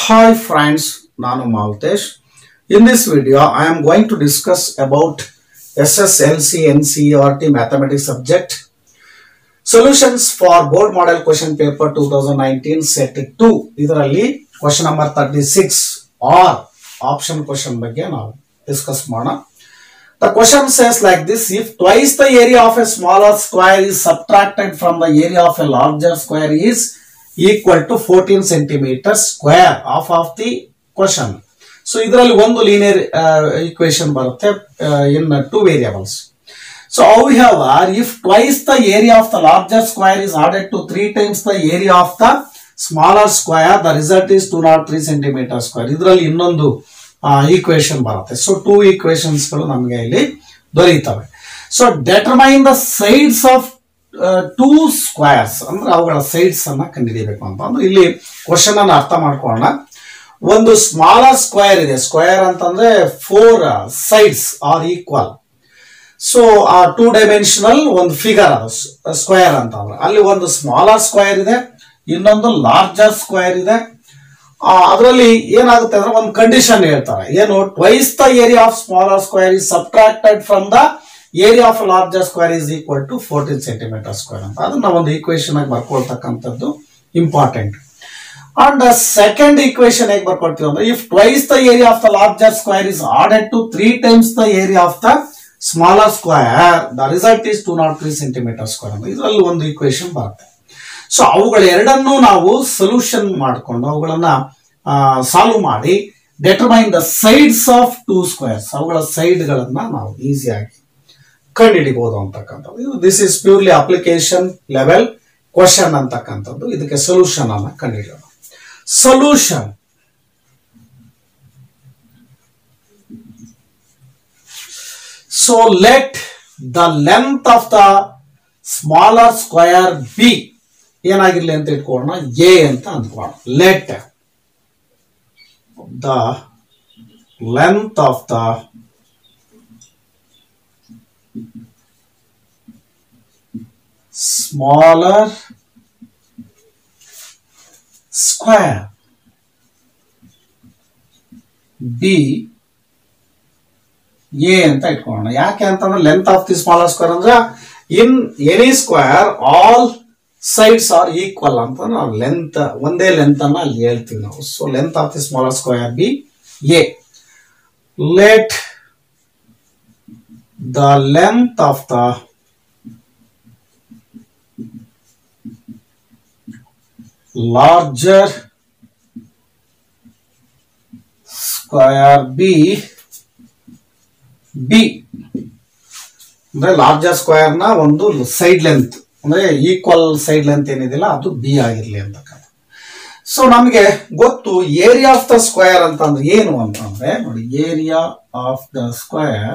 Hi friends, ನಾನು Maltesh. In this video, I am going to discuss about SSLC NCERT mathematics subject solutions for board model question paper 2019 set 2 ಇದರಲ್ಲಿ question number 36 or option question ಬಗ್ಗೆ ನಾವು discuss ಮಾಡೋಣ The question says like this if twice the area of a smaller square is subtracted from the area of a larger square is equal to 14 centimeters square half of the question. So ಇದರಲ್ಲಿ ಒಂದು linear equation ಬರುತ್ತೆ in two variables so how have are if twice the area of the larger square is added to three times the area of the smaller square the result is two not three centimetre square ಇದರಲ್ಲಿ ಇನ್ನೊಂದು equation ಬರುತ್ತೆ so two equations ಗಳು ನಮಗೆ ಇಲ್ಲಿ ದೊರೆಯುತ್ತವೆ so determine the sides of two squares ಅಂದ್ರೆ ಅವುಗಳ sides ಅನ್ನ ಕಂಡುಹಿಡಿಯಬೇಕು ಅಂತ ಅಂದ್ರೆ ಇಲ್ಲಿ ಕ್ವಶನ್ ಅನ್ನ ಅರ್ಥ ಮಾಡ್ಕೊಳ್ಳೋಣ ಒಂದು ಸ್ಮಾಲರ್ ಸ್ಕ್ವೇರ್ ಇದೆ ಸ್ಕ್ವೇರ್ ಅಂತಂದ್ರೆ four sides are equal so ಆ ಟೂ ಡೈಮೆನ್ಷನಲ್ ಒಂದು ಫಿಗರ್ ಅದು ಸ್ಕ್ವೇರ್ ಅಂತ ಅಂದ್ರೆ ಅಲ್ಲಿ ಒಂದು ಸ್ಮಾಲರ್ ಸ್ಕ್ವೇರ್ ಇದೆ ಇನ್ನೊಂದು ಲಾರ್ಜರ್ ಸ್ಕ್ವೇರ್ ಇದೆ ಅದರಲ್ಲಿ ಏನಾಗುತ್ತೆ ಅಂದ್ರೆ ಒಂದು ಕಂಡೀಷನ್ ಹೇಳ್ತಾರೆ ಏನು twice the area of smaller square is subtracted from the area of larger square is equal to fourteen centimetre square ಅಂತ ಅದನ್ನ ಒಂದು ಈಕ್ವೇಶನ್ ಆಗಿ ಬರ್ಕೊಳ್ತಕ್ಕಂಥದ್ದು ಇಂಪಾರ್ಟೆಂಟ್ ಅಂಡ್ ಸೆಕೆಂಡ್ ಈಕ್ವೇಶನ್ ಹೇಗೆ ಬರ್ಕೊಳ್ತೀವಿ ಅಂದ್ರೆ if twice the area of the larger square is added to three times the area of the smaller square the result is two not three centimetre square ಅಂತ ಇದರಲ್ಲಿ ಒಂದು equation ಬರುತ್ತೆ so ಅವುಗಳ ಎರಡನ್ನೂ ನಾವು ಸೊಲ್ಯೂಷನ್ ಮಾಡಿಕೊಂಡು ಅವುಗಳನ್ನ ಸಾಲ್ವ್ ಮಾಡಿ determine the sides of two squares ಅವುಗಳ ಸೈಡ್ಗಳನ್ನ ನಾವು ಈಸಿಯಾಗಿ ಕಂಡುಹಿಡಿಬಹುದು ಅಂತಕ್ಕಂಥದ್ದು this is purely application level question ಅಂತಕ್ಕಂಥದ್ದು ಇದಕ್ಕೆ ಸೊಲ್ಯೂಷನ್ ಅನ್ನ ಕಂಡುಹಿಡಿಯೋಣ solution so let the length of the smaller square be ಏನಾಗಿರ್ಲಿ ಅಂತ ಇಟ್ಕೊಳ್ಳೋಣ ಎ ಅಂತ ಅಂದ್ಕೊಳ್ಳೋಣ let the length of the smaller square be a ಅಂತ ಇಟ್ಕೊಳ್ಳೋಣ ಯಾಕೆ ಅಂತಂದ್ರೆ length of the smaller square ಅಂದ್ರೆ in any square all sides are equal ಅಂತ ನಾವು ಲೆಂತ್ ಒಂದೇ ಲೆಂತ್ ಅನ್ನ ಅಲ್ಲಿ ಹೇಳ್ತೀವಿ ನಾವು so length of the smaller square be a let the length of the larger square b b ಅಂದ್ರೆ larger square ನ ಒಂದು ಸೈಡ್ ಲೆಂತ್ ಅಂದ್ರೆ ಈಕ್ವಲ್ ಸೈಡ್ ಲೆಂತ್ ಏನಿದೆಯಲ್ಲ ಅದು ಬಿ ಆಗಿರ್ಲಿ ಅಂತಕ್ಕಂಥ ಸೊ ನಮಗೆ ಗೊತ್ತು ಏರಿಯಾ ಆಫ್ ದ ಸ್ಕ್ವೇರ್ ಅಂತ ಅಂದ್ರೆ ಏನು ಅಂತಂದ್ರೆ ನೋಡಿ area of the square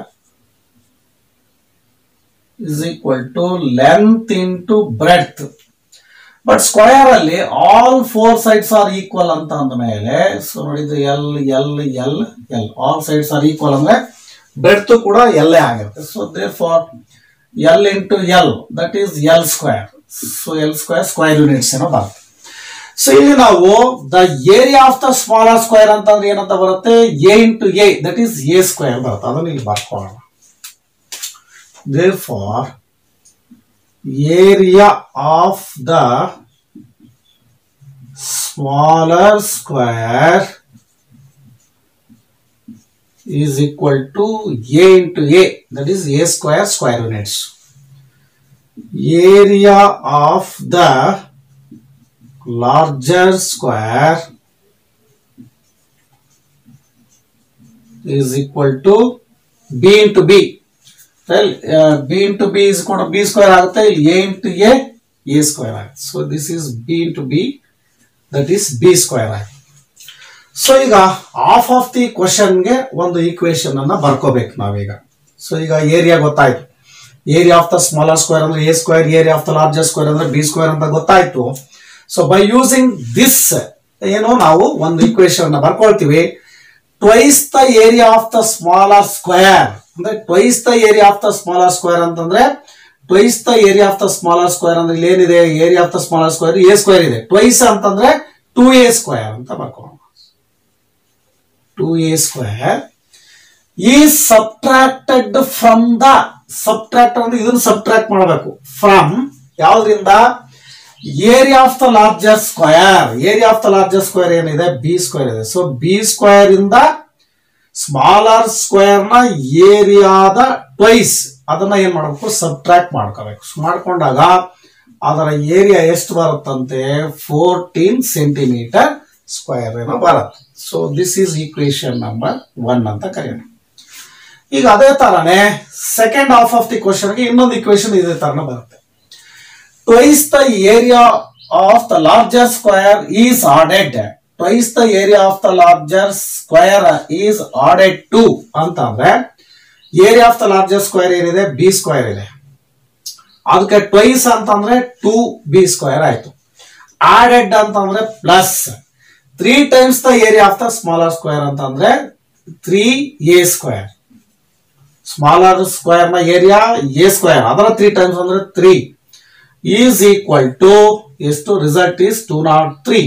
is equal to length into breadth but square ಅಲ್ಲಿ all four sides are equal ಅಂತ ಅಂದ ಮೇಲೆ ಸೊ ನೋಡಿದ್ರೆ l l l l all sides are equal ಅಂದ್ರೆ ಬ್ರೆಡ್ತ್ ಕೂಡ ಎಲ್ಲೇ ಆಗಿರುತ್ತೆ so therefore l into l that is l square so l square square units ಏನೋ ಬರುತ್ತೆ ಸೊ ಇಲ್ಲಿ ನಾವು the area of the smaller square ಅಂತಂದ್ರೆ ಏನಂತ ಬರುತ್ತೆ A into a that is a square ಬರುತ್ತೆ ಅದನ್ನ ಇಲ್ಲಿ ಬರ್ಕೊಳ್ಳೋಣ therefore area of the smaller square is equal to a into a that is a square square units area of the larger square is equal to b into b b into b is ಕೂಡ b square ಆಗುತ್ತೆ ಇಲ್ಲಿ a into a a square ಆಗುತ್ತೆ so this is b into b that is b square ಆಗಿ so ಈಗ of of the ಕ್ವಶನ್ಗೆ ಒಂದು equation ಅನ್ನ ಬರ್ಕೋಬೇಕು ನಾವೀಗ ಸೊ ಈಗ ಏರಿಯಾ ಗೊತ್ತಾಯ್ತು area of the smaller square ಅಂದ್ರೆ a square area of the larger square ಅಂದ್ರೆ ಬಿ ಸ್ಕ್ವೇರ್ ಅಂತ ಗೊತ್ತಾಯ್ತು ಸೊ ಬೈ ಯೂಸಿಂಗ್ ದಿಸ್ ಏನು ನಾವು ಒಂದು ಈಕ್ವೇಶನ್ ಬರ್ಕೊಳ್ತೀವಿ twice the area of the smaller square ಅಂದ್ರೆ twice the area of the smaller square ಅಂತಂದ್ರೆ twice the area of the smaller square ಅಂದ್ರೆ ಇಲ್ಲಿ ಏನಿದೆ area of the smaller square a square ಇದೆ ಟ್ವೈಸ್ ಅಂತಂದ್ರೆ ಟೂ ಎ ಸ್ಕ್ವೇರ್ ಅಂತ ಬರ್ಕೊಳ್ಳೋಣ two a square ಈ ಸಬ್ಟ್ರಾಕ್ಟೆಡ್ ಫ್ರಮ್ ದ ಸಬ್ಟ್ರಾಕ್ಟ್ ಅಂದ್ರೆ ಇದನ್ನ ಸಬ್ಟ್ರಾಕ್ಟ್ ಮಾಡಬೇಕು ಫ್ರಮ್ ಯಾವ್ದ್ರಿಂದ area of the larger square area of the larger square ಏನಿದೆ ಬಿ ಸ್ಕ್ವೇರ್ ಇದೆ ಸೊ ಬಿ ಸ್ಕ್ವೇರ್ ಇಂದ ಸ್ಮಾಲರ್ ಸ್ಕ್ವೇರ್ ನ ಏರಿಯಾದ ಟ್ವೈಸ್ ಅದನ್ನ ಏನ್ ಮಾಡಬೇಕು ಸಬ್ಟ್ರಾಕ್ಟ್ ಮಾಡ್ಕೋಬೇಕು So ಮಾಡ್ಕೊಂಡಾಗ ಅದರ ಏರಿಯಾ ಎಷ್ಟು ಬರುತ್ತಂತೆ ಫೋರ್ಟೀನ್ ಸೆಂಟಿಮೀಟರ್ ಸ್ಕ್ವೇರ್ ಏನೋ ಬರುತ್ತೆ so this is equation number one ಅಂತ ಕರೆಯೋಣ ಈಗ ಅದೇ ತರನೇ ಸೆಕೆಂಡ್ ಹಾಫ್ ಆಫ್ ದಿ ಕ್ವಶನ್ಗೆ ಇನ್ನೊಂದು ಇಕ್ವೇಶನ್ ಇದೇ ತರನೇ ಬರುತ್ತೆ twice the area of the larger square is added twice the area of the larger square is added to ಅಂತ ಅಂದ್ರೆ area of the larger square ಏನಿದೆ ಬಿ ಸ್ಕ್ವೇರ್ ಇದೆ ಅದಕ್ಕೆ ಟ್ವೈಸ್ ಅಂತಂದ್ರೆ ಟೂ ಬಿ ಸ್ಕ್ವೇರ್ ಆಯ್ತು ಆಡೆಡ್ ಅಂತಂದ್ರೆ plus three times the area of the smaller square ಅಂತಂದ್ರೆ three a square smaller square ನ ಏರಿಯಾ ಎ ಸ್ಕ್ವೇರ್ ಅದರ ತ್ರೀ ಟೈಮ್ಸ್ ಅಂದ್ರೆ ತ್ರೀ ಈಸ್ ಈಕ್ವಲ್ ಟು ಎಷ್ಟು result is two naught three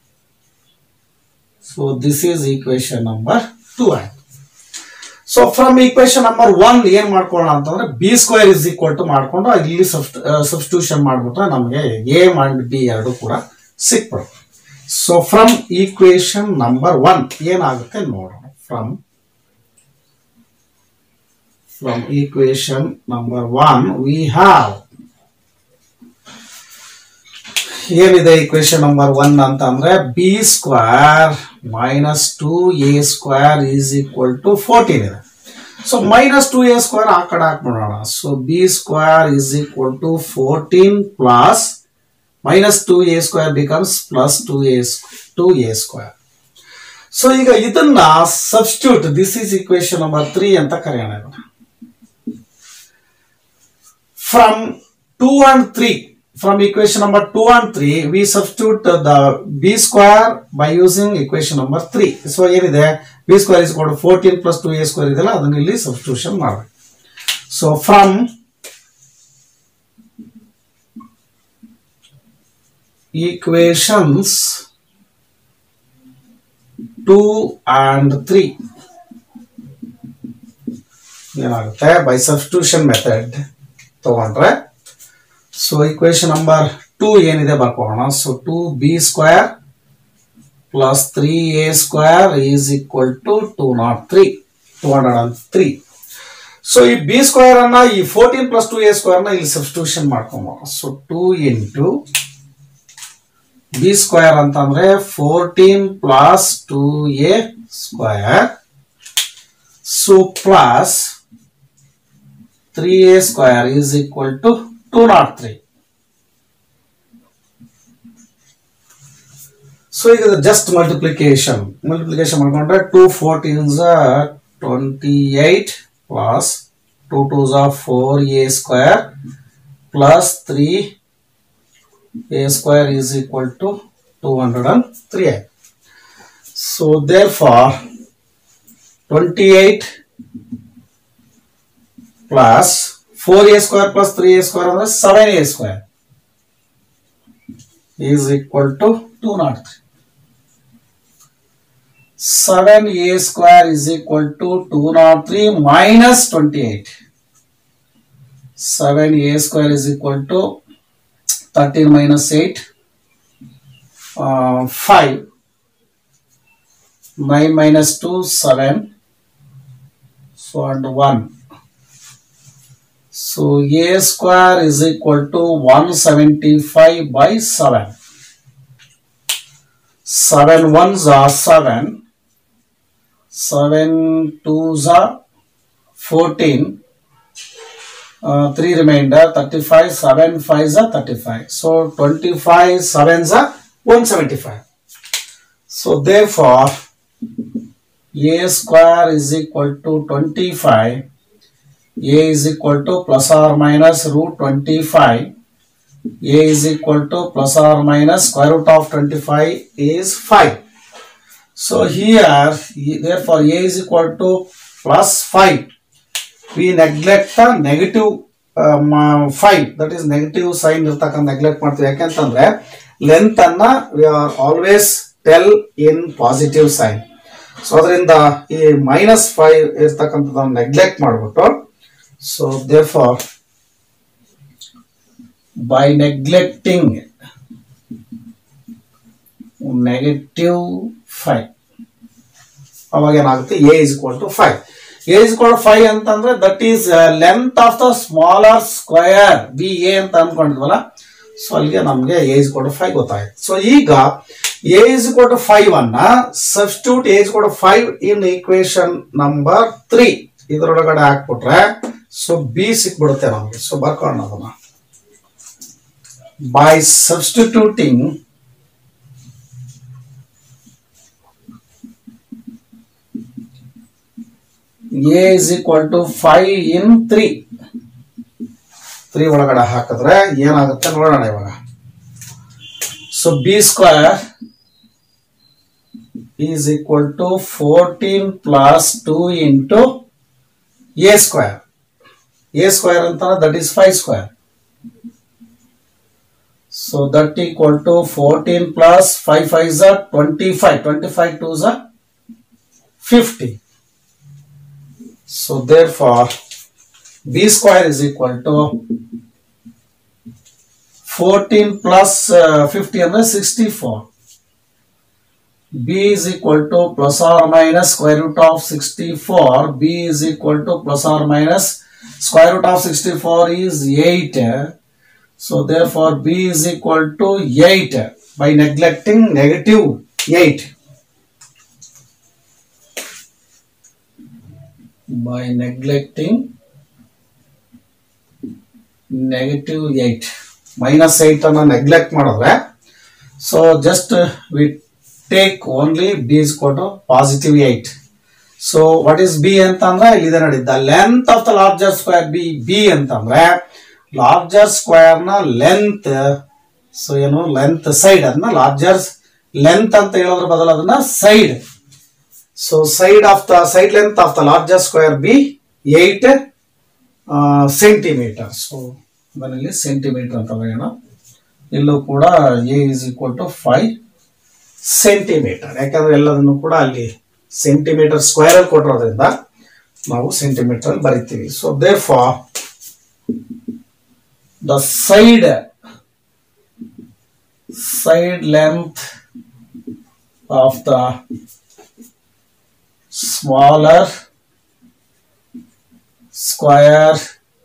so this is equation number two ಆಯ್ತು so from equation number one ಏನ್ ಮಾಡ್ಕೊಳ್ಳೋಣ ಅಂತಂದ್ರೆ b square is equal to ಮಾಡ್ಕೊಂಡು ಇಲ್ಲಿ ಸಬ್ಸ್ಟಿಟ್ಯೂಷನ್ ಮಾಡ್ಬಿಟ್ರೆ ನಮಗೆ ಎ ಅಂಡ್ ಬಿ ಎರಡು ಕೂಡ ಸಿಕ್ಬಿಡುತ್ತೆ so from equation number one ಏನಾಗುತ್ತೆ ನೋಡೋಣ from from equation number one we have ಏನಿದೆ ಈಕ್ವೇಶನ್ ನಂಬರ್ ಒನ್ ಅಂತ ಅಂದ್ರೆ b square minus two a square is equal to fourteen ಇದೆ so minus two a square ಆ ಕಡೆ ಹಾಕ್ಬಿಡೋಣ so b square is equal to fourteen plus minus two a square becomes plus two a two a square so ಈಗ ಇದನ್ನ substitute this is equation number three ಅಂತ ಕರೆಯೋಣ from two and three from equation number 2 and 3 we substitute uh, the b square by using equation number 3 so ಏನಿದೆ b square is equal to 14 plus 2a square ಇದೆಲ್ಲ ಅದನ್ನ ಇಲ್ಲಿ substitution ಮಾಡಬೇಕು so from equations two and three ಏನಾಗುತ್ತೆ by substitution method ತಗೊಂಡ್ರೆ so equation number two ಏನಿದೆ ಬರ್ಕೋಣ so two b square plus three a square is equal to two naught three two hundred and three so ಈ b square ಅನ್ನ ಈ fourteen plus two a square ನ ಇಲ್ಲಿ substitution ಮಾಡ್ಕೊಂಬೋಣ so two into b square ಅಂತಂದ್ರೆ fourteen plus two a square so plus three a square is equal to two naught three so ಈಗ just multiplication multiplication ಮಾಡ್ಕೊಂಡ್ರೆ two fourteen twenty eight plus two two four a square plus three a square is equal to two hundred and three so therefore twenty eight plus four a square plus three a square ಅಂದ್ರೆ seven a square is equal to two naught three seven a square is equal to two naught three minus twenty eight seven a square is equal to thirteen minus eight five nine minus two seven so and one So a square is equal to 175 by 7. 7 ones are 7. 7 twos are 14. Uh, 3 remainder 35. 7 fives are 35. So 25 sevens are 175. So therefore a square is equal to 25 a is equal to plus or minus root 25 a is equal to plus or minus square root of 25 is 5 so here e- therefore a is equal to plus 5 we neglect the negative um, uh, 5 that is negative sign ಇರ್ತಕ್ಕಂಥ neglect ಮಾಡ್ತೀವಿ ಯಾಕೆಂತಂದ್ರೆ length ಅನ್ನ we are always tell in positive sign so ಅದರಿಂದ ಈ minus five ಇರ್ತಕ್ಕಂಥದ್ದನ್ನು neglect ಮಾಡಿಬಿಟ್ಟು so therefore by neglecting negative five ಅವಾಗ ಏನಾಗುತ್ತೆ a is equal to five a is equal five ಅಂತಂದ್ರೆ that is length of the smaller square be a ಅಂತ ಅನ್ಕೊಂಡಿದ್ವಲ್ಲ so ಅಲ್ಲಿಗೆ ನಮಗೆ a is equal to five ಗೊತ್ತಾಯ್ತು so ಈಗ a is equal to five ಅನ್ನ substitute a is equal to five in equation number three ಇದರೊಳಗಡೆ ಹಾಕ್ಬಿಟ್ರೆ so b ಸಿಕ್ಬಿಡುತ್ತೆ ನಮಗೆ ಸೊ ಬರ್ಕೊಳ್ಳೋಣ ಅದನ್ನ by substituting a is equal to five in three three ಒಳಗಡೆ ಹಾಕಿದ್ರೆ ಏನಾಗುತ್ತೆ ನೋಡೋಣ ಇವಾಗ so b square is equal to fourteen plus two into a square a square ಅಂತ that is five square so that equal to fourteen plus five five ಝ twenty five twenty five two ಝ fifty So therefore, b square is equal to 14 plus uh, 50 and 64. b is equal to plus or minus square root of 64. b is equal to plus or minus square root of 64 is 8. So therefore, b is equal to 8 by neglecting negative 8. by neglecting negative eight minus eight ಅನ್ನ neglect ಮಾಡಿದ್ರೆ so just we take only b is ಕೊಟ್ಟು positive eight so what is b ಅಂತ ಅಂದ್ರೆ ಇಲ್ಲಿದೆ ನೋಡಿ the length of the larger square b b ಅಂತಂದ್ರೆ larger square ನ length so ಏನು ಲೆಂತ್ ಸೈಡ್ ಅದನ್ನ ಲಾರ್ಜರ್ ಲೆಂತ್ ಅಂತ ಹೇಳೋದ್ರ ಬದಲು ಅದನ್ನ side so side of the side length of the larger square b eight centimetre so ಅದರಲ್ಲಿ centimetre ಅಂತ ಬರೆಯೋಣ ಇಲ್ಲೂ ಕೂಡ a is equal to five centimetre ಯಾಕಂದ್ರೆ ಎಲ್ಲದನ್ನು ಕೂಡ ಅಲ್ಲಿ ಸೆಂಟಿಮೀಟರ್ ಸ್ಕ್ವೇರ್ ಅಲ್ಲಿ ಕೊಟ್ಟಿರೋದ್ರಿಂದ ನಾವು ಸೆಂಟಿಮೀಟರ್ ಅಲ್ಲಿ ಬರಿತೀವಿ so therefore the side side length of the smaller square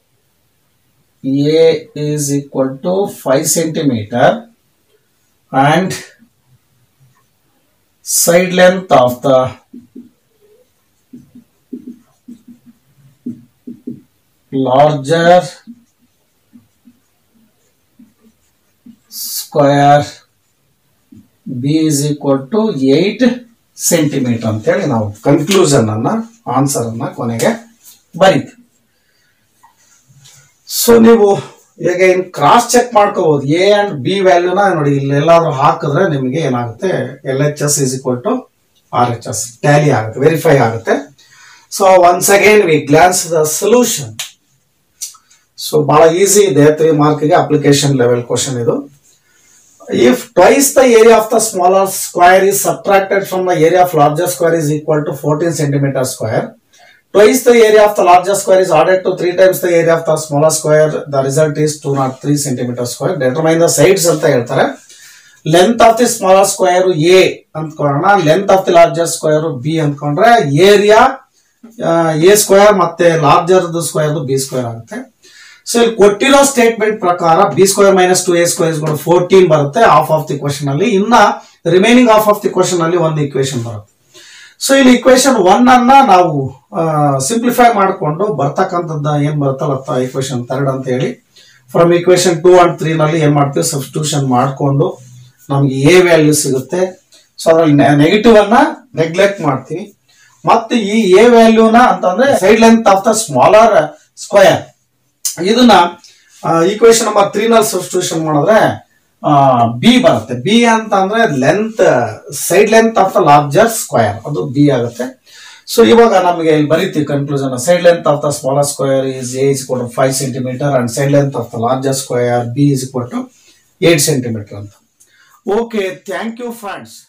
A is equal to 5 centimeter and side length of the larger square B is equal to 8 centimetre ಅಂತೇಳಿ ನಾವು conclusion ಅನ್ನ answer ಅನ್ನ ಕೊನೆಗೆ ಬರೀತೀವಿ so ನೀವು ಈಗ in cross check ಮಾಡ್ಕೋಬಹುದು a and b ವ್ಯಾಲ್ಯೂನ ನೋಡಿ ಇಲ್ಲಿ ಎಲ್ಲಾದ್ರೂ ಹಾಕಿದ್ರೆ ನಿಮಗೆ ಏನಾಗುತ್ತೆ L H S is equal to R H S tally ಆಗುತ್ತೆ ವೆರಿಫೈ ಆಗುತ್ತೆ so once again we glance the solution so ಬಹಳ ಈಸಿ ಇದೆ ತ್ರೀ ಮಾರ್ಕ್ಗೆ ಅಪ್ಲಿಕೇಶನ್ ಲೆವೆಲ್ ಕ್ವಶನ್ ಇದು if twice the area of the smaller square is subtracted from the area of larger square is equal to 14 centimeter square twice the area of the larger square is added to three times the area of the smaller square the result is 203 centimeter square determine the sides ಅಂತ ಹೇಳ್ತಾರೆ length of the smaller square a ಅಂದ್ಕೊಳ್ಳೋಣ length of the larger square b ಅಂದ್ಕೊಂಡ್ರೆ area a square ಮತ್ತೆ larger square b square ಆಗುತ್ತೆ so ಇಲ್ಲಿ ಕೊಟ್ಟಿರೋ statement ಪ್ರಕಾರ b square minus two a square fourteen ಬರುತ್ತೆ ಆಫ್ ಆಫ್ ದಿ ಕ್ವಶನ್ ಅಲ್ಲಿ ಇನ್ನ remaining of of the question ಅಲ್ಲಿ ಒಂದು ಇಕ್ವೇಶನ್ ಬರುತ್ತೆ ಸೊ ಇಲ್ಲಿ ಇಕ್ವೇಶನ್ ಒನ್ ಅನ್ನ ನಾವು ಸಿಂಪ್ಲಿಫೈ ಮಾಡಿಕೊಂಡು ಬರ್ತಕ್ಕಂಥದ್ದು ಏನ್ ಬರುತ್ತಲ್ಲ ಇಕ್ವೇಶನ್ ಥರ್ಡ್ ಅಂತ ಹೇಳಿ from equation two and three ನಲ್ಲಿ ಏನ್ ಮಾಡ್ತೀವಿ ಸಬ್ಸ್ಟಿಟ್ಯೂಷನ್ ಮಾಡಿಕೊಂಡು ನಮ್ಗೆ ಎ ವ್ಯಾಲ್ಯೂ ಸಿಗುತ್ತೆ ಸೊ ಅದ್ರಲ್ಲಿ ನೆಗೆಟಿವ್ ಅನ್ನ ನೆಗ್ಲೆಕ್ಟ್ ಮಾಡ್ತೀವಿ ಮತ್ತೆ ಈ ಎ ವ್ಯಾಲ್ಯೂನ ಅಂತಂದ್ರೆ side length of the smaller square ಇದನ್ನ ಈಕ್ವೇಶನ್ ನಂಬರ್ ತ್ರೀ ನಲ್ಲಿ ಸಬ್ಸ್ಟಿಟ್ಯೂಷನ್ ಮಾಡಿದ್ರೆ ಬಿ ಬರುತ್ತೆ ಬಿ ಅಂತ ಅಂದ್ರೆ length side length of the larger square ಅದು ಬಿ ಆಗುತ್ತೆ ಸೊ ಇವಾಗ ನಮಗೆ ಇಲ್ಲಿ ಬರೀತೀವಿ conclusion side length of the smaller square is A is ಕೊಟ್ಟು five centimetre and side length of the larger square b is ಕೊಟ್ಟು ಏಟ್ ಸೆಂಟಿಮೀಟರ್ ಅಂತ okay thank you friends